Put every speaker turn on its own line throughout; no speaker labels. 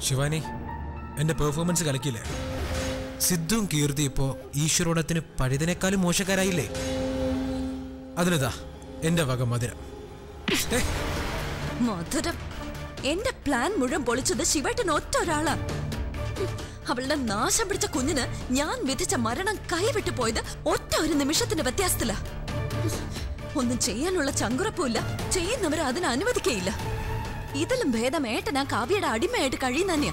ശിവാനി എന്റെ പെർഫോമൻസ് കലക്കില്ലേ സിദ്ധുവും കീർത്തി ഇപ്പോ ഈശ്വരോടത്തിന് പഴുതിനേക്കാളും മോശക്കാരായില്ലേ അതിനിതാ എന്റെ വക മധുരം ഏ,
മധുരം എന്റെ പ്ലാൻ മുഴുവൻ പൊളിച്ചത് ശിവേട്ടൻ ഒറ്റ ഒരാളാ ഉം, അവളുടെ നാശം പിടിച്ച കുഞ്ഞിന് ഞാൻ വിധിച്ച മരണം കൈവിട്ടു പോയത് ഒറ്റ ഒരു നിമിഷത്തിന്റെ വ്യത്യാസത്തില ഒന്നും ചെയ്യാനുള്ള ചങ്കുറപ്പുമില്ല ചെയ്യുന്നവരെ അതിന് അനുവദിക്കയില്ല ഇതിലും ഭേദം ഏട്ടനാ കാവ്യയുടെ അടിമയായിട്ട് കഴിയുന്ന തന്നെയാ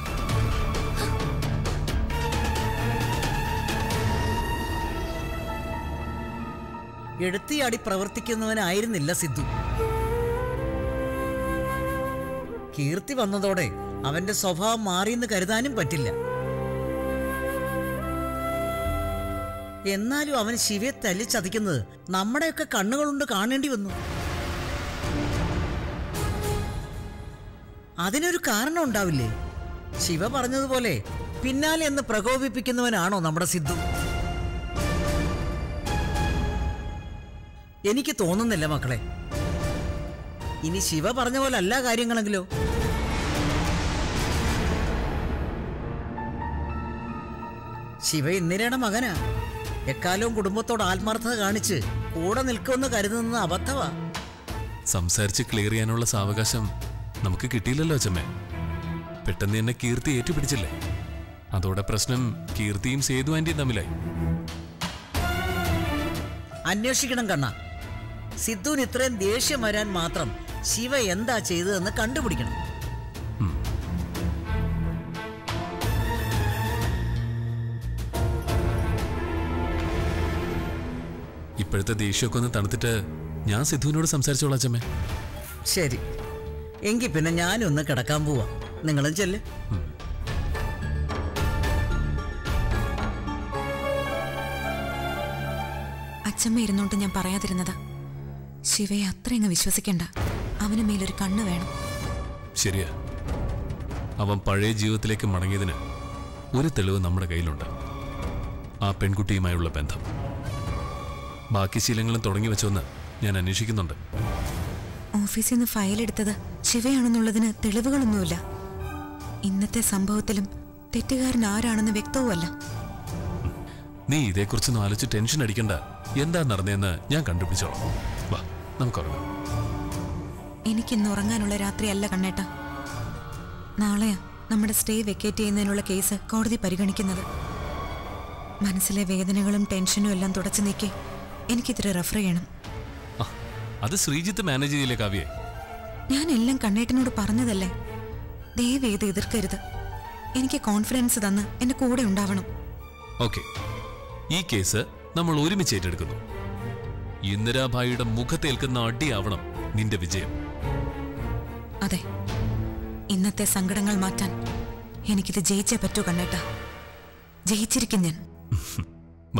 എടുത്തിയാടി പ്രവർത്തിക്കുന്നവനായിരുന്നില്ല സിദ്ധു കീർത്തി വന്നതോടെ അവന്റെ സ്വഭാവം മാറിയെന്ന് കരുതാനും പറ്റില്ല എന്നാലും അവൻ ശിവയെ തല്ലി ചതിക്കുന്നത് നമ്മുടെയൊക്കെ കണ്ണുകളുണ്ട് കാണേണ്ടി വന്നു അതിനൊരു കാരണം ഉണ്ടാവില്ലേ ശിവ പറഞ്ഞതുപോലെ പിന്നാലെ എന്ന് പ്രകോപിപ്പിക്കുന്നവനാണോ നമ്മുടെ സിദ്ധു എനിക്ക് തോന്നുന്നില്ല മക്കളെ ഇനി ശിവ പറഞ്ഞ പോലെ അല്ല കാര്യങ്ങളെങ്കിലോ ശിവ ഇന്ദിരയുടെ മകനാ എക്കാലവും കുടുംബത്തോട് ആത്മാർത്ഥത കാണിച്ച് കൂടെ നിൽക്കുമെന്ന് കരുതുന്നത് അബദ്ധവാ
സംസാരിച്ച് ക്ലിയർ ചെയ്യാനുള്ള സാവകാശം നമുക്ക് കിട്ടിയില്ലല്ലോ അച്ഛമ്മേ പെട്ടെന്ന് എന്നെ കീർത്തി ഏറ്റുപിടിച്ചില്ലേ അതോടെ പ്രശ്നം കീർത്തിയും സേതു ആന്റിയും തമ്മിലായി
അന്വേഷിക്കണം കണ്ണ സിദ്ധുവിന് ഇത്രയും ദേഷ്യം വരാൻ മാത്രം ശിവ എന്താ ചെയ്തതെന്ന് കണ്ടുപിടിക്കണം
ഇപ്പോഴത്തെ ദേഷ്യമൊക്കെ ഒന്ന് തണുത്തിട്ട് ഞാൻ സിദ്ധുവിനോട് സംസാരിച്ചോളാം അച്ഛമ്മേ
ശരി എങ്കിൽ പിന്നെ ഞാനും ഒന്ന് കിടക്കാൻ പോവാ നിങ്ങളും ചെല്ല്
അച്ഛമ്മ ഇരുന്നോണ്ട് ഞാൻ പറയാതിരുന്നതാ ശിവയെ അത്രയങ്ങ് വിശ്വസിക്കണ്ട അവന് മേലൊരു കണ്ണ് വേണം
ശരിയാ അവൻ പഴയ ജീവിതത്തിലേക്ക് മടങ്ങിയതിന് ഒരു തെളിവ് നമ്മുടെ കയ്യിലുണ്ട് ആ പെൺകുട്ടിയുമായുള്ള ബന്ധം ബാക്കി ശീലങ്ങളും തുടങ്ങി വെച്ചോന്ന് ഞാൻ അന്വേഷിക്കുന്നുണ്ട്
ഓഫീസിൽ നിന്ന് ഫയൽ എടുത്തത് ശിവയാണെന്നുള്ളതിന് തെളിവുകളൊന്നുമില്ല ഇന്നത്തെ സംഭവത്തിലും തെറ്റുകാരൻ ആരാണെന്ന് വ്യക്തവുമല്ല
നീ ഇതേക്കുറിച്ചൊന്നും ആലോചിച്ച് ടെൻഷൻ അടിക്കണ്ട എന്താ നടന്നതെന്ന് ഞാൻ കണ്ടുപിടിച്ചോളാം വാ നമുക്കുറങ്ങാം
എനിക്കിന്ന് ഉറങ്ങാനുള്ള രാത്രിയല്ല കണ്ണേട്ട നാളെയാ നമ്മുടെ സ്റ്റേ വെക്കേറ്റ് ചെയ്യുന്നതിനുള്ള കേസ് കോടതി പരിഗണിക്കുന്നത് മനസ്സിലെ വേദനകളും ടെൻഷനും എല്ലാം തുടച്ചു നീക്കി എനിക്കിതിരെ റെഫർ ചെയ്യണം
ആ, അത് ശ്രീജിത്ത് മാനേജ് ചെയ്തില്ലേ കാവ്യേ
ഞാൻ എല്ലാം കണ്ണേട്ടനോട് പറഞ്ഞതല്ലേ ദയവ് ചെയ്ത് എതിർക്കരുത് എനിക്ക് കോൺഫിഡൻസ് തന്ന് എന്റെ കൂടെ ഉണ്ടാവണം
ഓക്കെ ഈ കേസ് നമ്മൾ ഒരുമിച്ച് ഏറ്റെടുക്കുന്നു ഇന്ദിരാഭായിയുടെ മുഖത്തേൽക്കുന്ന അടിയാവണം നിന്റെ വിജയം
അതെ ഇന്നത്തെ സങ്കടങ്ങൾ മാറ്റാൻ എനിക്കിത് ജയിച്ചേ പറ്റൂ കണ്ണേട്ട ജയിച്ചിരിക്കും ഞാൻ
വാ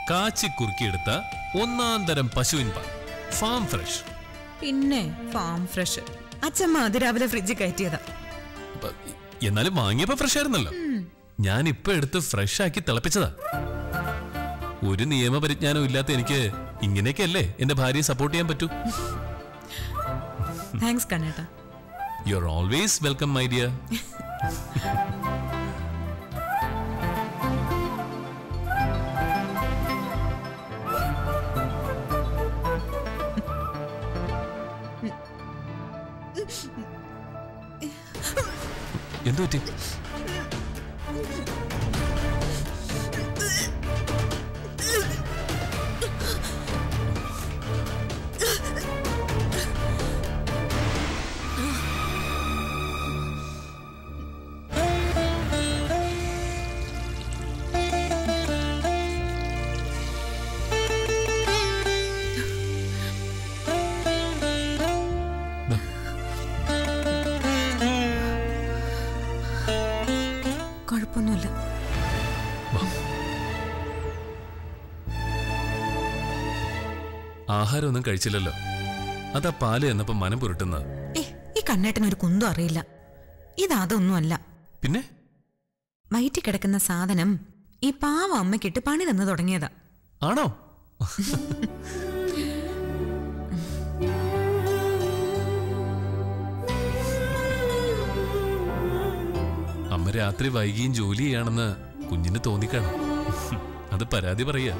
കാച്ചി കുറുക്കിയെടുത്ത ഒന്നാം തരം പശുവിൻ പാൽ ഫാം ഫ്രഷ്
പിന്നെ ഫാം ഫ്രഷ് അച്ഛമ്മ അതിരാവിലെ ഫ്രിഡ്ജിൽ കയറ്റിയതാ
അപ്പൊ എന്നാലും വാങ്ങിയപ്പോ ഫ്രഷ് ആയിരുന്നല്ലോ ഞാൻ ഇപ്പൊ എടുത്ത് ഫ്രഷ് ആക്കി തിളപ്പിച്ചതാ ഒരു നിയമപരിജ്ഞാനം ഇല്ലാത്ത എനിക്ക് ഇങ്ങനെയൊക്കെയല്ലേ എന്റെ ഭാര്യയെ സപ്പോർട്ട് ചെയ്യാൻ പറ്റൂ
താങ്ക്സ് കണ്ണേട്ടാ
you are always welcome my dear എന്തു പറ്റി ദാ,
കുഴപ്പമൊന്നുമില്ല
ആഹാരമൊന്നും കഴിച്ചില്ലല്ലോ അതാ പാല് എന്നപ്പോ മനം പുരട്ടുന്നത്
ഏ ഈ കണ്ണേട്ടന് ഒരു കുന്തും അറിയില്ല ഇതതൊന്നുമല്ല
പിന്നെ
വയറ്റിൽ കിടക്കുന്ന സാധനം ഈ പാവ അമ്മയ്ക്കിട്ട് പണി തന്നു തുടങ്ങിയതാ
ആണോ അമ്മ രാത്രി വൈകിയും ജോലി ചെയ്യാണെന്ന് കുഞ്ഞിന് തോന്നിക്കാണും അത് പരാതി പറയാ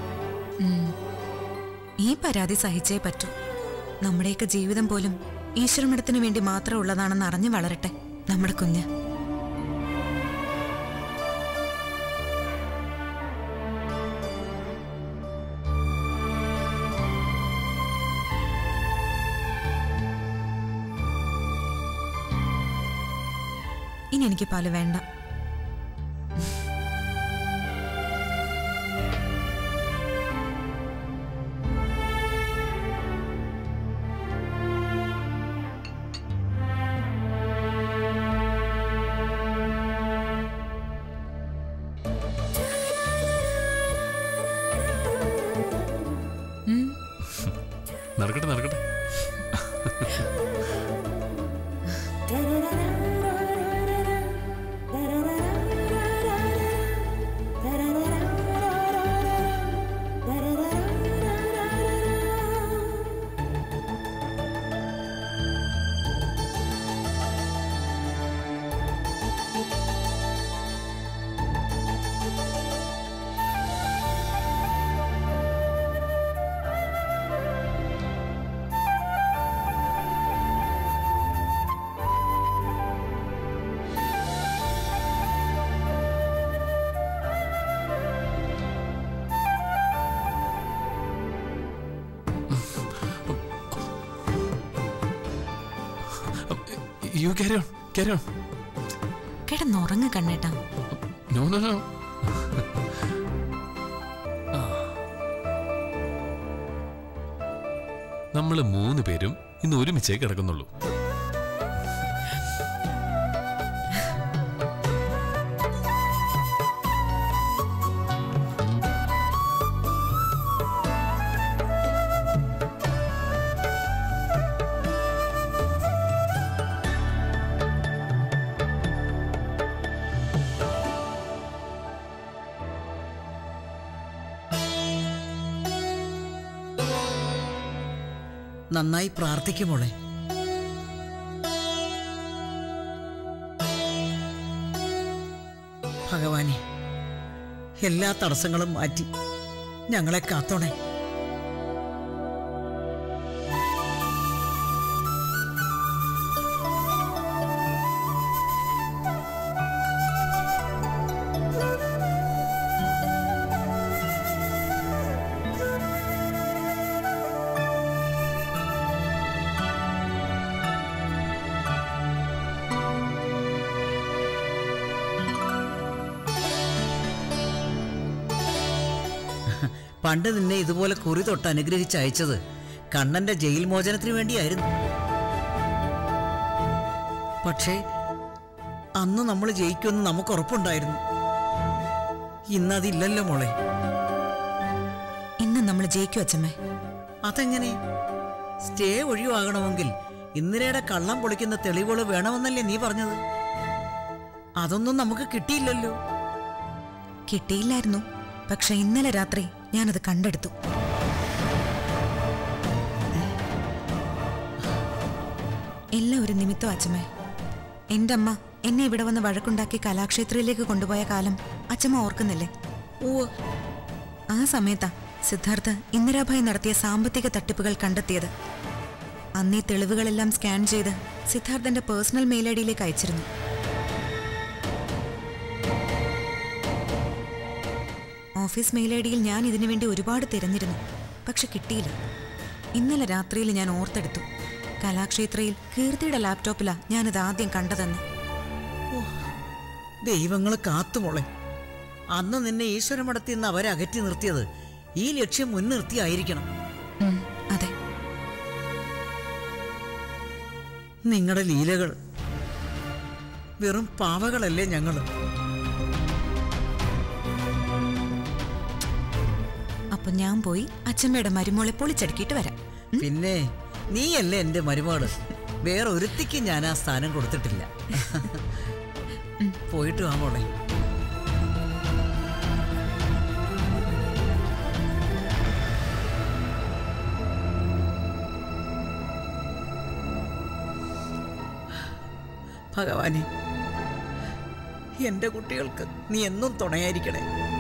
ഈ പരാതി സഹിച്ചേ പറ്റൂ നമ്മുടെയൊക്കെ ജീവിതം പോലും ഈശ്വരമിടത്തിന് വേണ്ടി മാത്രം ഉള്ളതാണെന്ന് അറിഞ്ഞു വളരട്ടെ നമ്മുടെ കുഞ്ഞ് ഇനി എനിക്ക് പാല് വേണ്ട
നടക്കട്ടെ നടക്കട്ടെ you carry on carry on
കിടന്നുറങ്ങ കണ്ണേട്ടാ
നോ നോ നോ നമ്മൾ മൂന്ന് പേരും ഇന്ന് ഒരുമിച്ചേ കിടക്കുന്നുള്ളൂ
നന്നായി പ്രാർത്ഥിക്കുമോളെ ഭഗവാനെ എല്ലാ തടസ്സങ്ങളും മാറ്റി ഞങ്ങളെ കാത്തോണേ പണ്ട് നിന്നെ ഇതുപോലെ കുറി തൊട്ട് അനുഗ്രഹിച്ച് അയച്ചത് കണ്ണന്റെ ജയിൽ മോചനത്തിന് വേണ്ടിയായിരുന്നു പക്ഷേ അന്ന് നമ്മൾ ജയിക്കുമെന്ന് നമുക്ക് ഉറപ്പുണ്ടായിരുന്നു ഇന്നതില്ലല്ലോ മോളെ
നമ്മൾ ജയിക്കും അച്ഛമ്മേ
അതെങ്ങനെ സ്റ്റേ ഒഴിവാകണമെങ്കിൽ ഇന്ദിരയുടെ കള്ളം പൊളിക്കുന്ന തെളിവുകൾ വേണമെന്നല്ലേ നീ പറഞ്ഞത് അതൊന്നും നമുക്ക് കിട്ടിയില്ലല്ലോ
കിട്ടിയില്ലായിരുന്നു പക്ഷെ ഇന്നലെ രാത്രി ഞാനത് കണ്ടെടുത്തു എല്ലാം ഒരു നിമിത്തം അച്ഛമ്മേ എന്റെ അമ്മ എന്നെ ഇവിടെ വന്ന് വഴക്കുണ്ടാക്കി കലാക്ഷേത്രയിലേക്ക് കൊണ്ടുപോയ കാലം അച്ഛമ്മ ഓർക്കുന്നില്ലേ
ഓ
ആ സമയത്താ സിദ്ധാർത്ഥ് ഇന്ദിരാഭായ് നടത്തിയ സാമ്പത്തിക തട്ടിപ്പുകൾ കണ്ടെത്തിയത് അന്നീ തെളിവുകളെല്ലാം സ്കാൻ ചെയ്ത് സിദ്ധാർത്ഥന്റെ പേഴ്സണൽ മെയിൽ ഐ ഡിയിലേക്ക് അയച്ചിരുന്നു ഓഫീസ് മെയിൽ ഐ ഡിയിൽ ഞാൻ ഇതിനു വേണ്ടി ഒരുപാട് തിരഞ്ഞിരുന്നു പക്ഷെ കിട്ടിയില്ല ഇന്നലെ രാത്രിയിൽ ഞാൻ ഓർത്തെടുത്തു കലാക്ഷേത്രയിൽ കീർത്തിയുടെ ലാപ്ടോപ്പിലാ ഞാനിത് ആദ്യം കണ്ടതെന്ന്
ദൈവങ്ങൾ കാത്തുമോളെ അന്ന് നിന്നെ ഈശ്വരമടത്തിൽ നിന്ന് അവരെ അകറ്റി നിർത്തിയത് ഈ ലക്ഷ്യം മുൻനിർത്തിയായിരിക്കണം
ഉം, അതെ
നിങ്ങളുടെ ലീലകൾ വെറും പാവകളല്ലേ ഞങ്ങള്
അപ്പൊ ഞാൻ പോയി അച്ഛമ്മയുടെ മരുമോളെ പൊളിച്ചടുക്കിയിട്ട് വരാം
പിന്നെ നീയല്ലേ എന്റെ മരുമകള് വേറെ ഒരുത്തിക്ക് ഞാൻ ആ സ്ഥാനം കൊടുത്തിട്ടില്ല പോയിട്ട് വാ മോളെ ഭഗവാനെ എന്റെ കുട്ടികൾക്ക് നീ എന്നും തുണയായിരിക്കണേ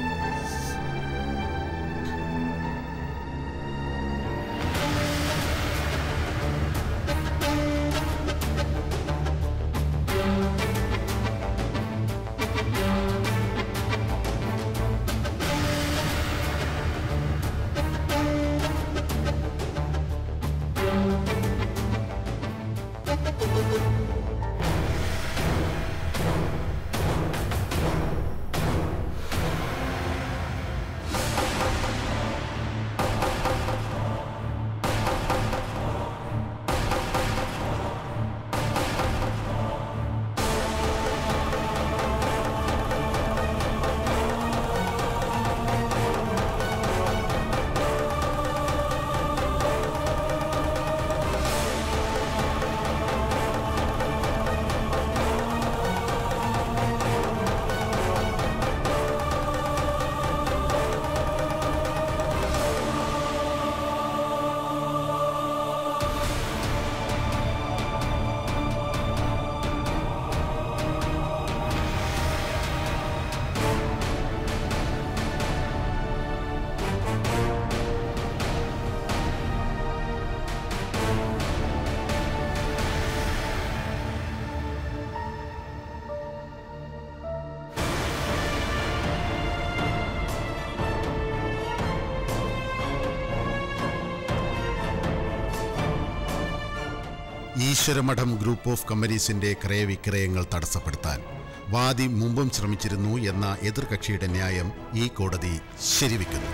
ഈശ്വരമഠം ഗ്രൂപ്പ് ഓഫ് കമ്പനീസിന്റെ ക്രയവിക്രയങ്ങൾ തടസ്സപ്പെടുത്താൻ വാദി മുമ്പും ശ്രമിച്ചിരുന്നു എന്ന എതിർകക്ഷിയുടെ ന്യായം ഈ കോടതി ശരിവെക്കുന്നു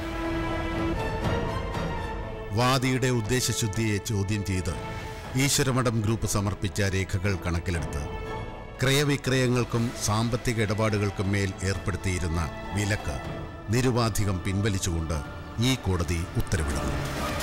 വാദിയുടെ ഉദ്ദേശശുദ്ധിയെ ചോദ്യം ചെയ്ത് ഈശ്വരമഠം ഗ്രൂപ്പ് സമർപ്പിച്ച രേഖകൾ കണക്കിലെടുത്ത് ക്രയവിക്രയങ്ങൾക്കും സാമ്പത്തിക ഇടപാടുകൾക്കും മേൽ ഏർപ്പെടുത്തിയിരുന്ന വിലക്ക് നിരുപാധികം പിൻവലിച്ചുകൊണ്ട് ഈ കോടതി ഉത്തരവിടുന്നു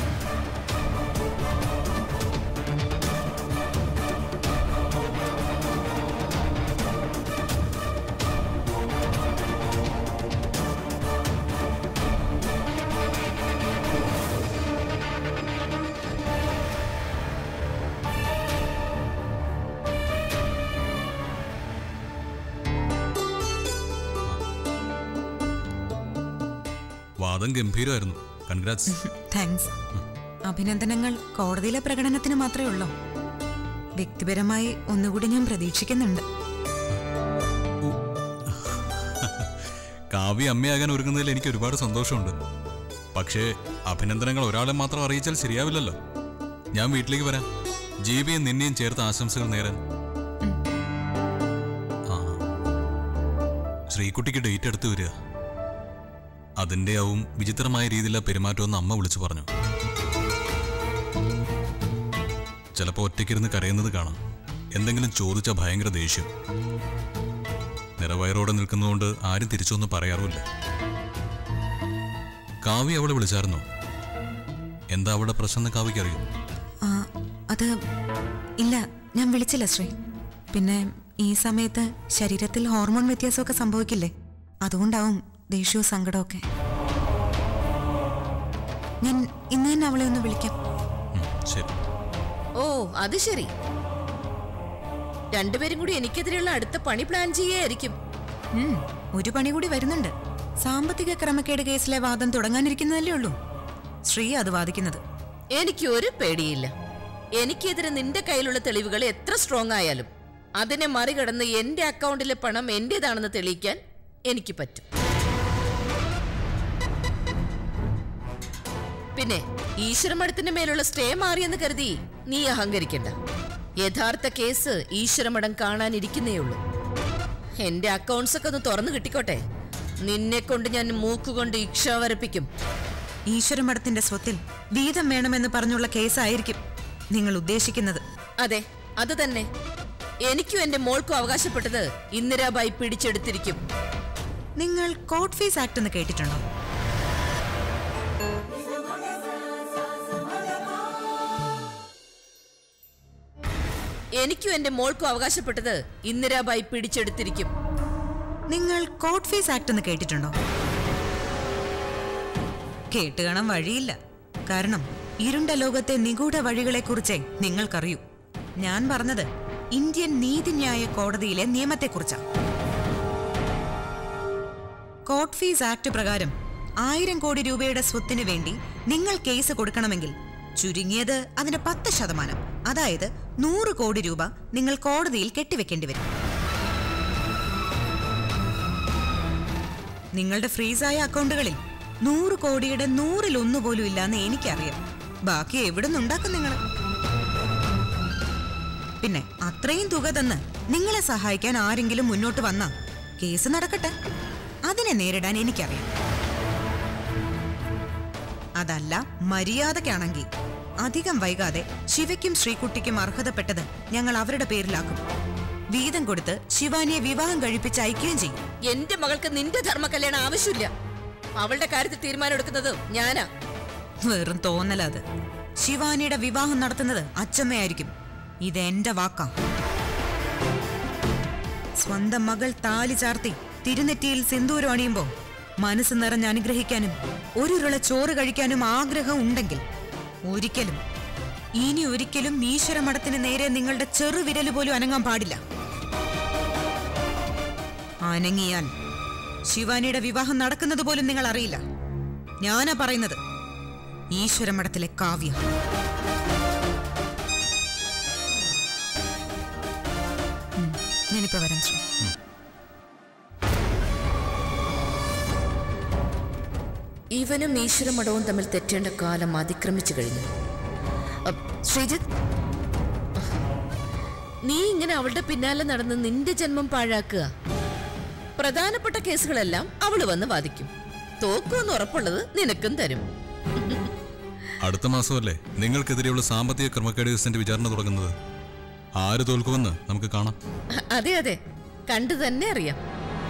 വാദം ഗംഭീരമായിരുന്നു കൺഗ്രാറ്റ്സ്
താങ്ക്സ് അഭിനന്ദനങ്ങൾ കോടതിയിലെ പ്രകടനത്തിന് മാത്രമേ ഉള്ളൂ വ്യക്തിപരമായി ഒന്നുകൂടി ഞാൻ പ്രതീക്ഷിക്കുന്നുണ്ട്
കാവ്യ അമ്മയാകാൻ ഒരുങ്ങുന്നതിൽ എനിക്ക് ഒരുപാട് സന്തോഷമുണ്ട് പക്ഷേ അഭിനന്ദനങ്ങൾ ഒരാളെ മാത്രം അറിയിച്ചാൽ ശരിയാവില്ലല്ലോ ഞാൻ വീട്ടിലേക്ക് വരാം ജീവിയും നിന്നെയും ചേർത്ത് ആശംസകൾ നേരാൻ ആ ശ്രീകുട്ടിക്ക് ഡേറ്റ് എടുത്ത് വരിക അതിൻ്റെ ആവും വിചിത്രമായ രീതിയിലുള്ള പെരുമാറ്റമെന്ന് അമ്മ വിളിച്ചു പറഞ്ഞു ചിലപ്പോൾ ഒറ്റയ്ക്കിരുന്ന് കരയുന്നത് കാണാം എന്തെങ്കിലും ചോദിച്ചാൽ ഭയങ്കര ദേഷ്യം നിറവയറോടെ നിൽക്കുന്നതുകൊണ്ട് ആരും തിരിച്ചൊന്നും പറയാറുമില്ല കാവ്യ അവളെ വിളിച്ചായിരുന്നോ എന്താ അവിടെ പ്രശ്നം എന്ന് കാവ്യക്ക് അറിയോ
ആ, അത് ഇല്ല ഞാൻ വിളിച്ചില്ല ശ്രീ പിന്നെ ഈ സമയത്ത് ശരീരത്തിൽ ഹോർമോൺ വ്യത്യാസമൊക്കെ സംഭവിക്കില്ലേ അതുകൊണ്ടാവും ദേഷ്യവും സങ്കടമൊക്കെ ഞാൻ ഇന്ന് തന്നെ അവളെ ഒന്ന് വിളിക്കാം
ഉം, ശരി
ഓ അത് ശരി രണ്ടുപേരും കൂടി എനിക്കെതിരെയുള്ള അടുത്ത പണി പ്ലാൻ ചെയ്യായിരിക്കും
ഉം, ഒരു പണി കൂടി വരുന്നുണ്ട് സാമ്പത്തിക ക്രമക്കേട് കേസിലെ വാദം തുടങ്ങാനിരിക്കുന്നതല്ലേ ഉള്ളൂ ശ്രീ അത് വാദിക്കുന്നത്
എനിക്ക് ഒരു പേടിയില്ല എനിക്കെതിരെ നിന്റെ കയ്യിലുള്ള തെളിവുകൾ എത്ര സ്ട്രോങ് ആയാലും അതിനെ മറികടന്ന് എന്റെ അക്കൗണ്ടിലെ പണം എന്റേതാണെന്ന് തെളിയിക്കാൻ എനിക്ക് പറ്റും പിന്നെ ഈശ്വരമഠത്തിന്റെ മേലുള്ള സ്റ്റേ മാറിയെന്ന് കരുതി നീ അഹങ്കരിക്കണ്ട യഥാർത്ഥ കേസ് ഈശ്വരമഠം കാണാനിരിക്കുന്നേ ഉള്ളൂ എന്റെ അക്കൗണ്ട്സ് ഒക്കെ ഒന്ന് തുറന്നു കിട്ടിക്കോട്ടെ നിന്നെ കൊണ്ട് ഞാൻ മൂക്കുകൊണ്ട് ഇക്ഷ വരപ്പിക്കും
ഈശ്വരമഠത്തിന്റെ സ്വത്തിൽ വീതം വേണമെന്ന് പറഞ്ഞുള്ള കേസായിരിക്കും നിങ്ങൾ ഉദ്ദേശിക്കുന്നത്
അതെ അത് തന്നെ എനിക്കും എന്റെ മോൾക്കും അവകാശപ്പെട്ടത് ഇന്ദിരാബായി പിടിച്ചെടുത്തിരിക്കും
നിങ്ങൾ കോർട്ട് ഫീസ് ആക്ട് എന്ന് കേട്ടിട്ടുണ്ടോ
എനിക്കും എന്റെ മോൾക്കും അവകാശപ്പെട്ടത് ഇന്ദിരാബായി പിടിച്ചെടുത്തിരിക്കും
നിങ്ങൾ കോർട്ട് ഫീസ് ആക്ട് എന്ന് കേട്ടിട്ടുണ്ടോ കേട്ട് കാണാൻ വഴിയില്ല കാരണം ഇരുണ്ട ലോകത്തെ നിഗൂഢ വഴികളെക്കുറിച്ചേ നിങ്ങൾക്കറിയൂ ഞാൻ പറഞ്ഞത് ഇന്ത്യൻ നീതിന്യായ കോടതിയിലെ നിയമത്തെക്കുറിച്ചാണ് കോർട്ട് ഫീസ് ആക്ട് പ്രകാരം ആയിരം കോടി രൂപയുടെ സ്വത്തിന് വേണ്ടി നിങ്ങൾ കേസ് കൊടുക്കണമെങ്കിൽ ചുരുങ്ങിയത് അതിന്റെ പത്ത് ശതമാനം അതായത് നൂറ് കോടി രൂപ നിങ്ങൾ കോടതിയിൽ കെട്ടിവെക്കേണ്ടി വരും നിങ്ങളുടെ ഫ്രീസായ അക്കൗണ്ടുകളിൽ നൂറ് കോടിയുടെ നൂറിൽ ഒന്ന് പോലും ഇല്ലാന്ന് എനിക്കറിയാം ബാക്കി എവിടെ നിന്നുണ്ടാക്കും നിങ്ങൾ പിന്നെ അത്രയും തുക തന്ന് നിങ്ങളെ സഹായിക്കാൻ ആരെങ്കിലും മുന്നോട്ട് വന്നാ കേസ് നടക്കട്ടെ അതിനെ നേരിടാൻ എനിക്കറിയാം അതല്ല മര്യാദക്കാണെങ്കിൽ അധികം വൈകാതെ ശിവയ്ക്കും ശ്രീകുട്ടിക്കും അർഹതപ്പെട്ടത് ഞങ്ങൾ അവരുടെ പേരിലാക്കും വീതം കൊടുത്ത് ശിവാനിയെ വിവാഹം കഴിപ്പിച്ച് അയക്കുകയും ചെയ്യും
എന്റെ മകൾക്ക് നിന്റെ ധർമ്മ കല്യാണം ആവശ്യമില്ല അവളുടെ കാര്യത്തിൽ തീരുമാനം എടുക്കുന്നത് ഞാനാ
വെറും തോന്നലത് ശിവാനിയുടെ വിവാഹം നടത്തുന്നത് അച്ചമ്മയായിരിക്കും ഇത് എന്റെ വാക്കാ സ്വന്തം മകൾ താലി ചാർത്തി തിരുനെറ്റിയിൽ സിന്ദൂരം അണിയുമ്പോ മനസ്സ് നിറഞ്ഞ് അനുഗ്രഹിക്കാനും ഒരുരുള ചോറ് കഴിക്കാനും ആഗ്രഹം ഉണ്ടെങ്കിൽ ഒരിക്കലും ഇനി ഒരിക്കലും ഈശ്വരമഠത്തിന് നേരെ നിങ്ങളുടെ ചെറുവിരല് പോലും അനങ്ങാൻ പാടില്ല അനങ്ങിയാൽ ശിവാനിയുടെ വിവാഹം നടക്കുന്നത് പോലും നിങ്ങൾ അറിയില്ല ഞാനാ പറയുന്നത് ഈശ്വരമഠത്തിലെ കാവ്യ ഉം, ഞാനിപ്പോ വരാം ശ്രീ
ഇവനും ഈശ്വരമഠവും തമ്മിൽ തെറ്റേണ്ട കാലം അതിക്രമിച്ചു കഴിഞ്ഞു അപ്പ് ശ്രീജിത്ത് നീ ഇങ്ങനെ അവളുടെ പിന്നാലെ നടന്ന് നിന്റെ ജന്മം പാഴാക്കുക പ്രധാനപ്പെട്ട കേസുകളെല്ലാം അവള് വന്ന് വാദിക്കും തോക്കുമെന്ന് ഉറപ്പുള്ളത് നിനക്കും തരും
അടുത്ത മാസമല്ലേ നിങ്ങൾക്കെതിരെയുള്ള സാമ്പത്തിക ക്രമക്കേട് കേസിന്റെ വിചാരണ തുടങ്ങുന്നത് ആര് തോൽക്കുമെന്ന് നമുക്ക് കാണാം
അ- അതെ അതെ കണ്ടു തന്നെ അറിയാം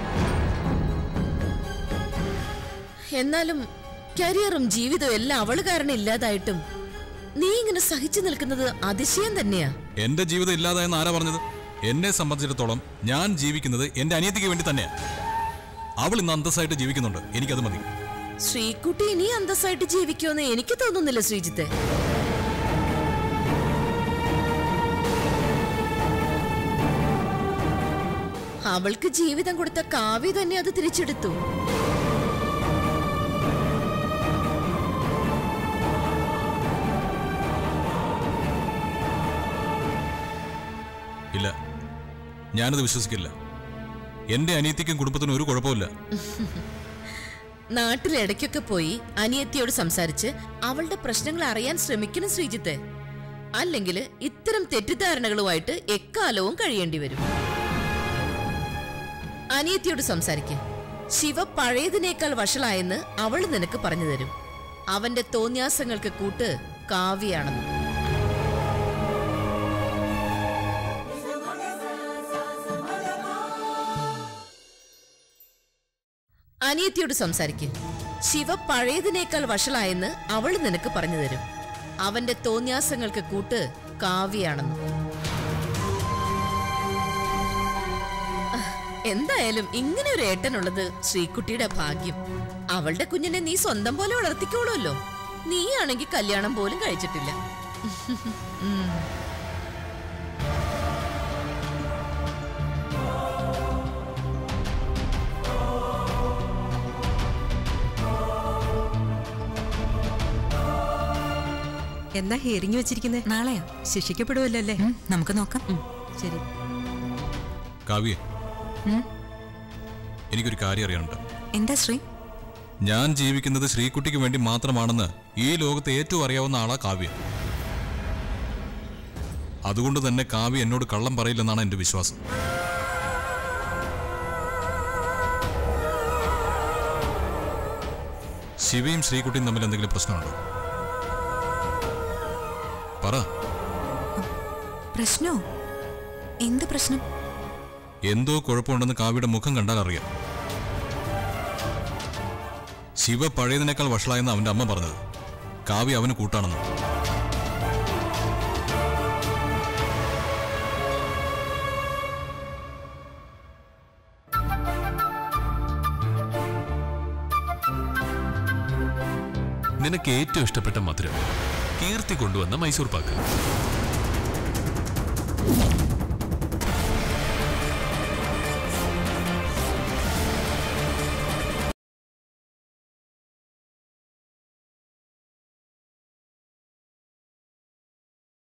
എന്നാലും കരിയറും ജീവിതവും എല്ലാം അവള് കാരണം ഇല്ലാതായിട്ടും നീ ഇങ്ങനെ സഹിച്ചു നിൽക്കുന്നത് അതിശയം തന്നെയാ
എന്റെ ജീവിതം ഇല്ലാതായെന്ന് ആരാ പറഞ്ഞത് എന്നെ സംബന്ധിച്ചിടത്തോളം ഞാൻ ജീവിക്കുന്നത് എന്റെ അനിയത്തിക്ക് വേണ്ടി തന്നെയാ അവൾ ഇന്ന് അന്തസ്സായിട്ട് ജീവിക്കുന്നുണ്ട് എനിക്കത് മതി
ശ്രീകുട്ടി ഇനി അന്തസ്സായിട്ട് ജീവിക്കുമെന്ന് എനിക്ക് തോന്നുന്നില്ല ശ്രീജിത്തെ അവൾക്ക് ജീവിതം കൊടുത്ത കാവ്യ തന്നെ അത് തിരിച്ചെടുത്തു
ഇല്ല ഞാനത് വിശ്വസിക്കില്ല എന്റെ അനിയത്തിക്കും കുടുംബത്തിനും ഒരു കുഴപ്പമില്ല
നാട്ടിൽ ഇടയ്ക്കൊക്കെ പോയി അനിയത്തിയോട് സംസാരിച്ച് അവളുടെ പ്രശ്നങ്ങൾ അറിയാൻ ശ്രമിക്കണം ശ്രീജിത്തെ അല്ലെങ്കിൽ ഇത്തരം തെറ്റിദ്ധാരണകളുമായിട്ട് എക്കാലവും കഴിയേണ്ടി വരും അനിയത്തിയോട് സംസാരിക്ക ശിവ പഴയതിനേക്കാൾ വഷളായെന്ന് അവൾ നിനക്ക് പറഞ്ഞു തരും അവന്റെ തോന്യാസങ്ങൾക്ക് കൂട്ട് കാവ്യാണെന്ന് അനിയത്തിയോട് സംസാരിക്ക ശിവ പഴയതിനേക്കാൾ വഷളായെന്ന് അവള് നിനക്ക് പറഞ്ഞു തരും അവന്റെ തോന്യാസങ്ങൾക്ക് കൂട്ട് കാവ്യാണെന്ന് എന്തായാലും ഇങ്ങനെ ഒരു ഏട്ടനുള്ളത് ശ്രീകുട്ടിയുടെ ഭാഗ്യം അവളുടെ കുഞ്ഞിനെ നീ സ്വന്തം പോലെ വളർത്തിക്കോളുമല്ലോ നീയാണെങ്കിൽ കല്യാണം പോലും കഴിച്ചിട്ടില്ല ഉം.
എന്നാ ഹിയറിംഗ് വെച്ചിരിക്കുന്നത്
നാളെയാ
ശിക്ഷിക്കപ്പെടുമല്ലോ അല്ലേ
ഉം, നമുക്ക് നോക്കാം
ശരി
കാവ്യ എനിക്കൊരു കാര്യം അറിയാനുണ്ട്
എന്താ ശ്രീ
ഞാൻ ജീവിക്കുന്നത് ശ്രീകുട്ടിക്ക് വേണ്ടി മാത്രമാണെന്ന് ഈ ലോകത്തെ ഏറ്റവും അറിയാവുന്ന ആളാ കാവ്യ അതുകൊണ്ട് തന്നെ കാവ്യ എന്നോട് കള്ളം പറയില്ലെന്നാണ് എന്റെ വിശ്വാസം ശിവയും ശ്രീകുട്ടിയും തമ്മിൽ എന്തെങ്കിലും പ്രശ്നമുണ്ടോ പറ
പ്രശ്നോ എന്ത് പ്രശ്നം
എന്തോ കുഴപ്പമുണ്ടെന്ന് കാവ്യയുടെ മുഖം കണ്ടാൽ അറിയാം ശിവ പഴയതിനേക്കാൾ വഷളായെന്ന് അവന്റെ അമ്മ പറഞ്ഞത് കാവ്യ അവന് കൂട്ടാണെന്ന്
നിനക്ക് ഏറ്റവും ഇഷ്ടപ്പെട്ട മധുരം കീർത്തി കൊണ്ടുവന്ന മൈസൂർ പാക്ക്